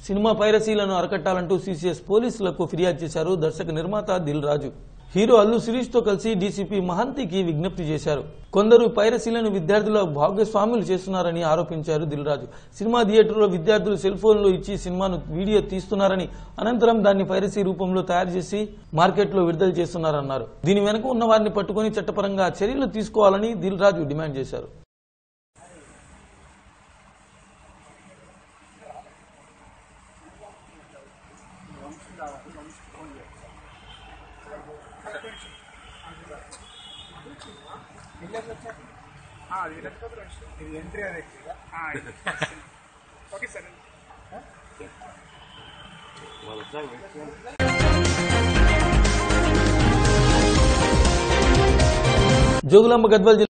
cinema పైరసీలను అరకట్టాలంటూ CCS పోలీసులకు ఫిర్యాదు చేశారు దర్శక నిర్మాత దిల్ రాజు హీరో అల్లు శిరీష్ తో కలిసి డీసీపీ మహంతికి విజ్ఞప్తి చేశారు కొందరు పైరసీలను విద్యార్థుల భాగస్వాములు చేస్తున్నారని ఆరోపించారు దిల్ రాజు సినిమా థియేటర్లో విద్యార్థులు సెల్ ఫోన్లు ఇచ్చి సినిమాను వీడియో తీస్తున్నారని అనంతరం దాన్ని పైరసీ రూపంలో తయారు చేసి మార్కెట్లో విడుదల చేస్తున్నారన్నారు దీని వెనుక ఉన్న వారిని పట్టుకుని చట్టపరంగా చర్యలు తీసుకోవాలని దిల్ రాజు డిమాండ్ చేశారు ఇది ఎంట్రీ అది ఓకే సార్ జోగులాంబ గద్వాల్ జిల్లా